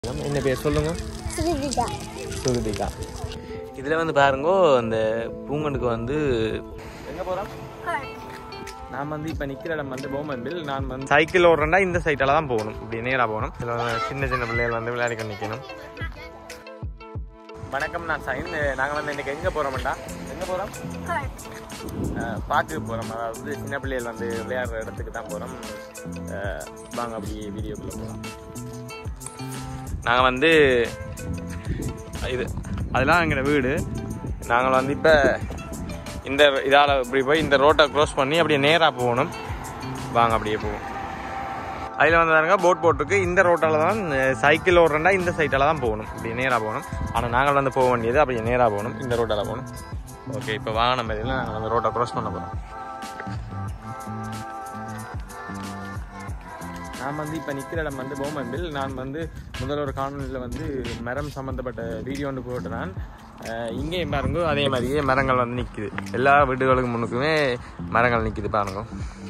என்ன பேர் சொல்லுங்க சுருதிதா சுருதிகா இதில் வந்து பாருங்கோ அந்த பூங்கனுக்கு வந்து எங்கே போகிறோம் நான் வந்து இப்போ நிற்கிற இடம் வந்து போமன்பில் நான் வந்து சைக்கிள் ஓடுறேன்டா இந்த சைட்டால தான் போகணும் இப்படி நேராக போகணும் இதில் வந்து சின்ன சின்ன பிள்ளைகள் வந்து விளையாடி நிற்கணும் வணக்கம் நான் சைன் நாங்கள் வந்து இன்னைக்கு எங்கே போகிறோம்டா எங்கே போகிறோம் பார்க்கு போகிறோம் அதாவது சின்ன பிள்ளைகள் வந்து விளையாடுற இடத்துக்கு தான் போகிறோம் வாங்க அப்படி வீடியோக்குள்ளே போகலாம் நாங்கள் வந்து இது அதெல்லாம் எங்களோட வீடு நாங்கள் வந்து இப்போ இந்த இதால் இப்படி போய் இந்த ரோட்டை க்ரோஸ் பண்ணி அப்படியே நேராக போகணும் வாங்க அப்படியே போவோம் அதில் வந்து பாருங்க போட் போட்டுருக்கு இந்த ரோட்டால் தான் சைக்கிள் ஓடுறா இந்த சைட்டால் தான் போகணும் இப்படி நேராக போகணும் ஆனால் நாங்கள் வந்து போக வேண்டியது அப்படியே நேராக போகணும் இந்த ரோட்டால் போகணும் ஓகே இப்போ வாகனம் பதில் நாங்கள் அந்த ரோட்டை க்ராஸ் பண்ண போகிறோம் நான் வந்து இப்போ நிற்கிற இடம் வந்து போமன்பில் நான் வந்து முதல் ஒரு காணொலியில் வந்து மரம் சம்மந்தப்பட்ட வீடியோ ஒன்று போட்டுறேன் இங்கேயும் பாருங்க அதே மாதிரியே மரங்கள் வந்து நிற்குது எல்லா வீடுகளுக்கு முன்னுக்குமே மரங்கள் நிற்குது பாருங்க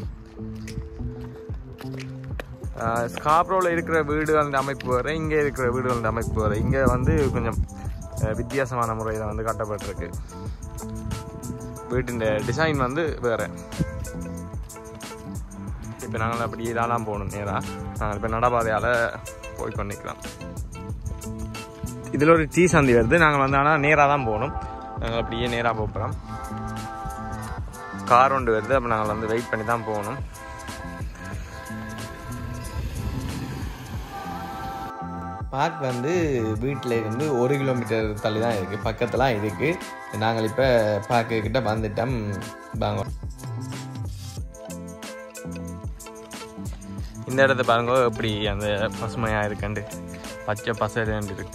ஸ்காப்ரோவில் இருக்கிற வீடுகளோட அமைப்பு வேறு இங்கே இருக்கிற வீடுகளோட அமைப்பு வேறு இங்கே வந்து கொஞ்சம் அஹ், வித்தியாசமான முறையில் வந்து கட்டப்பட்டிருக்கு வீட்டின் டிசைன் வந்து வேறு இப்போ நாங்கள் அப்படி இதெல்லாம் போகணும் நேராக நாங்கள் இப்போ நடபாதையால் போய் பண்ணிக்கலாம் இதில் ஒரு டீ சந்தி வருது நாங்கள் வந்து ஆனால் நேராக தான் போகணும் நாங்கள் அப்படியே நேராக போகிறோம் கார் ஒன்று வருது அப்போ நாங்கள் வந்து வெயிட் பண்ணி தான் போகணும் பார்க் வந்து வீட்டில் இருந்து ஒரு கிலோமீட்டர் தள்ளி தான் இருக்குது பக்கத்தில் இருக்குது நாங்கள் இப்போ பார்க்கு கிட்ட வந்துட்டோம் வாங்க இந்த இடத்த பாருங்க எப்படி அந்த பசுமையாக இருக்குண்டு பச்சை பசைன்னு இருக்கு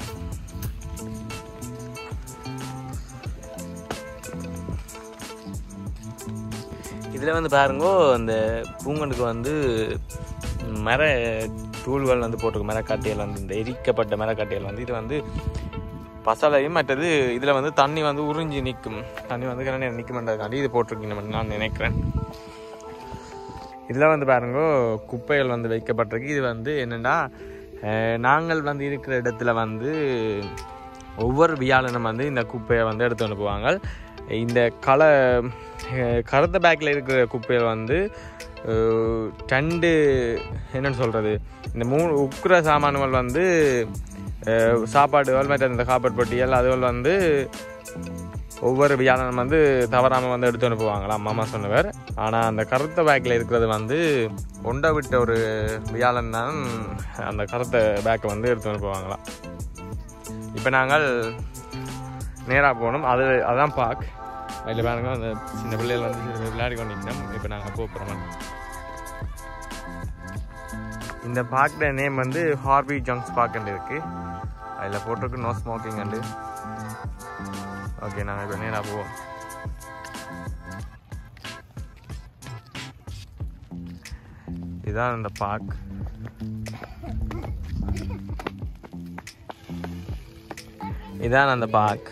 இதில் வந்து பாருங்க அந்த பூங்கனுக்கு வந்து மர தூள்கள் வந்து போட்டிருக்கு மரக்காட்டியல் வந்து இந்த எரிக்கப்பட்ட மரக்காட்டியல் வந்து இது வந்து பசலையும் மற்றது இதில் வந்து தண்ணி வந்து உறிஞ்சி நிற்கும் தண்ணி வந்து கிணறு நிற்குமென்றதுக்காண்டி இது போட்டிருக்கீங்க நான் நினைக்கிறேன் இதில் வந்து பாருங்க குப்பைகள் வந்து வைக்கப்பட்டிருக்கு இது வந்து என்னென்னா நாங்கள் வந்து இருக்கிற இடத்துல வந்து ஒவ்வொரு வியாழனும் வந்து இந்த குப்பையை வந்து எடுத்து அனுப்புவாங்க இந்த களை அஹ், கருத்த பேக்கில் இருக்கிற குப்பைகள் வந்து அஹ், ரெண்டு என்னன்னு சொல்கிறது இந்த மூணு உக்குற சாமான்கள் வந்து அஹ், சாப்பாடுகள் மற்ற இந்த காப்பட் பொட்டிகள் அதுகள் வந்து ஒவ்வொரு வியாழனும் வந்து தவறாமல் வந்து எடுத்து அனுப்புவாங்களாம் மாமா சொன்னவர் ஆனால் அந்த கருத்த பேக்கில் இருக்கிறது வந்து ஒண்டை விட்ட ஒரு வியாழன் தான் அந்த கருத்த பேக்கை வந்து எடுத்து அனுப்புவாங்களாம் இப்போ நாங்கள் நேராக போகணும் அது அதான் பார்க் அதில் பாருங்க அந்த சின்ன பிள்ளைகள் வந்து விளையாடி கொண்டிருக்கோம் இப்போ நாங்கள் போகிறோம் இந்த பார்க்கோட நேம் வந்து ஹார்பி ஜங்ஸ் பார்க் இருக்கு அதில் போட்டிருக்கு நோ ஸ்மோக்கிங் அண்டு ஓகே நாங்கள் இப்போ நேராக போவோம் இதுதான் அந்த பார்க் இதான் அந்த பார்க்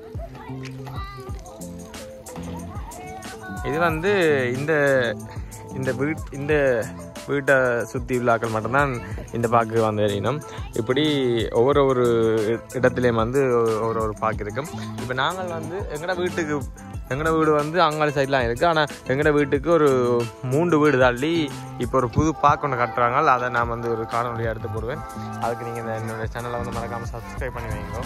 இது வந்து இந்த இந்த வீட் இந்த வீட்டை சுற்றி உள்ளாக்கள் மட்டும்தான் இந்த பார்க்கு வந்து எறியணும் இப்படி ஒவ்வொரு ஒரு இடத்துலையும் வந்து ஒரு ஒரு பார்க் இருக்கும் இப்போ நாங்கள் வந்து எங்களோட வீட்டுக்கு எங்களோட வீடு வந்து அங்காளி சைட்லாம் இருக்குது ஆனால் எங்களோட வீட்டுக்கு ஒரு மூன்று வீடு தள்ளி இப்போ ஒரு புது பார்க் ஒன்று கட்டுறாங்க அதை நான் வந்து ஒரு காணொலியாக எடுத்து போடுவேன் அதுக்கு நீங்கள் இந்த என்னோட சேனலை வந்து மறக்காமல் சப்ஸ்கிரைப் பண்ணி வைங்க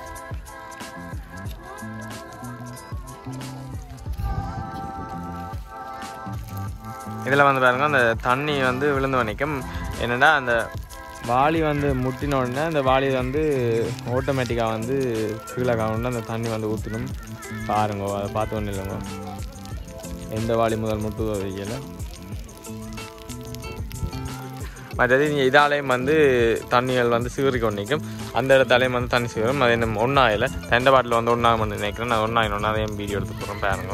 இதில் வந்து பாருங்க அந்த தண்ணி வந்து விழுந்து வணிக்கும் என்னடா அந்த வாளி வந்து முட்டின உடனே அந்த வாளி வந்து ஆட்டோமேட்டிக்காக வந்து கீழே காணுன்னா அந்த தண்ணி வந்து ஊற்றணும் பாருங்க அதை பார்த்து ஒன்றும் இல்லைங்க எந்த வாளி முதல் முட்டுதோ வைக்கல மற்றது இங்கே இதாலேயும் வந்து தண்ணிகள் வந்து சீறி கொண்டிருக்கும் அந்த இடத்தாலையும் வந்து தண்ணி சீரும் அது என்ன ஒன்றாயில ரெண்டு பாட்டில் வந்து ஒன்றாகும் வந்து நினைக்கிறேன் நான் ஒன்றாயிரம் ஒன்றாதையும் வீடியோ எடுத்து போகிறேன் பாருங்க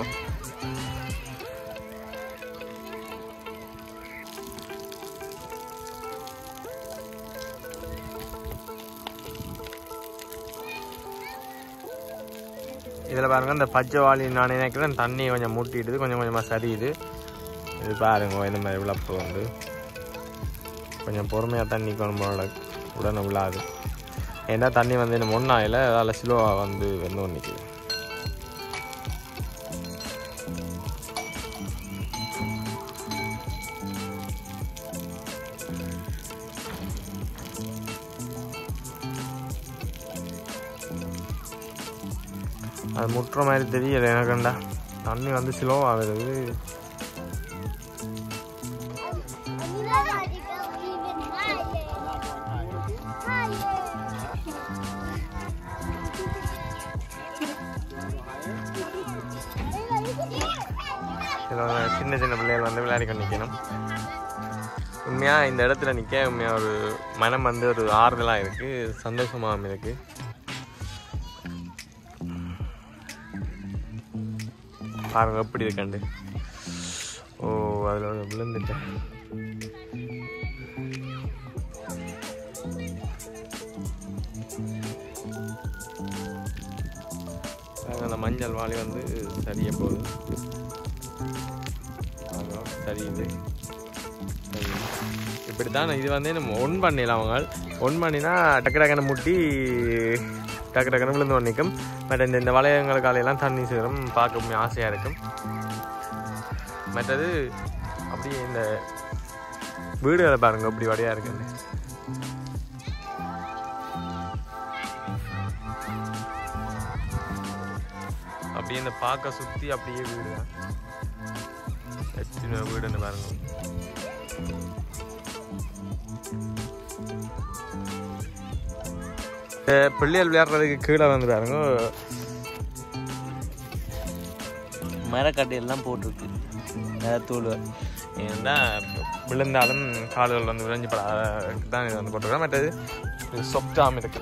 இதில் பாருங்க இந்த பச்சை வாளி நான் நினைக்கிறேன் தண்ணி கொஞ்சம் மூட்டிடுது கொஞ்சம் கொஞ்சமாக சரியுது இது பாருங்க இந்த மாதிரி விளப்பு வந்து கொஞ்சம் பொறுமையாக தண்ணி கொண்டு போன உடனே விழாது ஏன்னா தண்ணி வந்து இன்னும் ஒன்றாயில் அதில் ஸ்லோவாக வந்து வந்து நிற்குது அது முட்டுற மாதிரி தெரியல எனக்குண்டா தண்ணி வந்து ஸ்லோவாக வருது சில சின்ன சின்ன பிள்ளைகள் வந்து விளையாடி கொண்டு நிற்கணும் உண்மையாக இந்த இடத்துல நிற்க உண்மையாக ஒரு மனம் வந்து ஒரு ஆறுதலாக இருக்குது சந்தோஷமாகவும் இருக்குது பாருங்க எப்படி இருக்காண்டு ஓ அதில் விழுந்துட்டேன் பாருங்க, அந்த மஞ்சள் வாளி வந்து சரிய போகுது பாருங்க, சரியுது சரியுது. இப்படித்தான் இது வந்து நம்ம ஒன் பண்ணிடலாம் அவங்க ஒன் பண்ணினா டக்கு டக்குன்னு முட்டி டக்கு டக்குன்னு விழுந்து நிற்கும் பட் இந்த இந்த வளையங்கள் காலையெல்லாம் தண்ணி சேரும் பார்க்க ஆசையாக இருக்கும் மற்றது அப்படியே இந்த வீடுகளை பாருங்க அப்படி வடையாக இருக்குன்னு அப்படியே இந்த பார்க்க சுற்றி அப்படியே வீடு தான் சின்ன வீடுன்னு பாருங்க அஹ் பிள்ளைகள் விளையாடுறதுக்கு கீழே வந்து பாருங்க மரக்கட்டை எல்லாம் போட்டிருக்கு தூள் ஏன்னா விழுந்தாலும் கால்கள் வந்து விளைஞ்சு தான் இது வந்து போட்டிருக்கேன் மற்றது சொப்டாம இருக்கு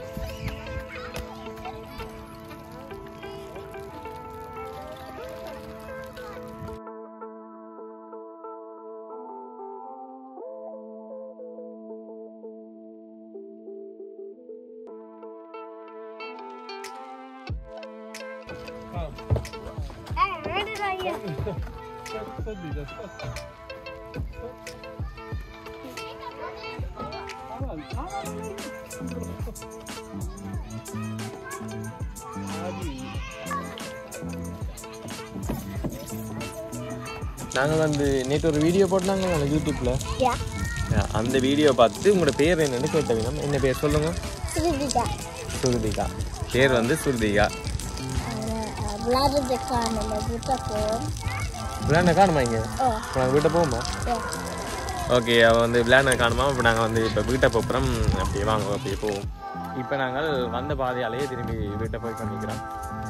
நாங்கள் வந்து நேற்று ஒரு வீடியோ போட்டாங்க யூடியூப்பில் அந்த வீடியோ பார்த்துட்டு உங்களோட பேர் என்னன்னு கேட்ட வேணும் என்ன பேர் சொல்லுங்க சுருதிகா பேர் வந்து சுருதிகா விளையாடுறதுக்கான வீட்டை போவோம் விளையாண்ட காணுமா இங்கே ஓ நாங்கள் வீட்டை போவோமா ஓகே அவள் வந்து விளையாட காணுமா இப்போ நாங்கள் வந்து இப்போ வீட்டை போகிறோம் அப்படியே வாங்க அப்படியே போவோம் இப்போ நாங்கள் வந்த பாதையாலேயே திரும்பி வீட்டை போய் பண்ணிக்கிறோம்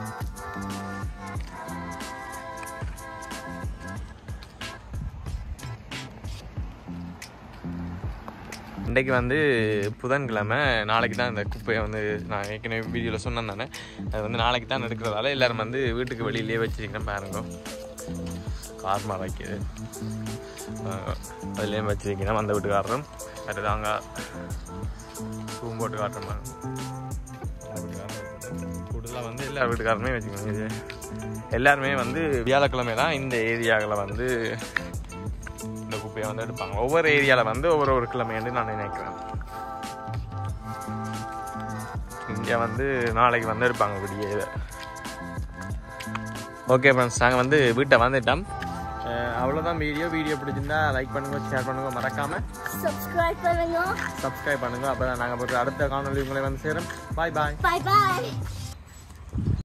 இன்றைக்கு வந்து புதன்கிழமை நாளைக்கு தான் இந்த குப்பையை வந்து நான் ஏற்கனவே வீடியோவில் சொன்னேன் தானே அது வந்து நாளைக்கு தான் எடுக்கிறதால எல்லோரும் வந்து வீட்டுக்கு வெளியிலேயே வச்சுருக்கிறேன் பாருங்க கார் மரம் வைக்கிது அதுலேயும் வச்சிருக்கிறேன் அந்த வீட்டுக்காரரும் அடுத்து அங்கே தூம் போட்டு காட்டுற மாதிரி கூடுதலாக வந்து எல்லா வீட்டுக்காரருமே வச்சுக்கோங்க இது எல்லாருமே வந்து வியாழக்கிழமை தான் இந்த ஏரியாவில் வந்து இந்த குப்பையை வந்து எடுப்பாங்க ஒவ்வொரு ஏரியாவில் வந்து ஒவ்வொரு ஒரு கிழமைன்னு நான் நினைக்கிறேன் இங்கே வந்து நாளைக்கு வந்து இருப்பாங்க விடிய இதை ஓகே ஃப்ரெண்ட்ஸ் நாங்கள் வந்து வீட்டை வந்துட்டோம் அஹ் அவ்வளோதான் வீடியோ வீடியோ பிடிச்சிருந்தா லைக் பண்ணுங்க ஷேர் பண்ணுங்க மறக்காம சப்ஸ்கிரைப் பண்ணுங்க சப்ஸ்கிரைப் பண்ணுங்க அப்போ தான் நாங்கள் போட்டு அடுத்த காணொலி உங்களை வந்து சேரும் பாய் பாய் பாய் பாய்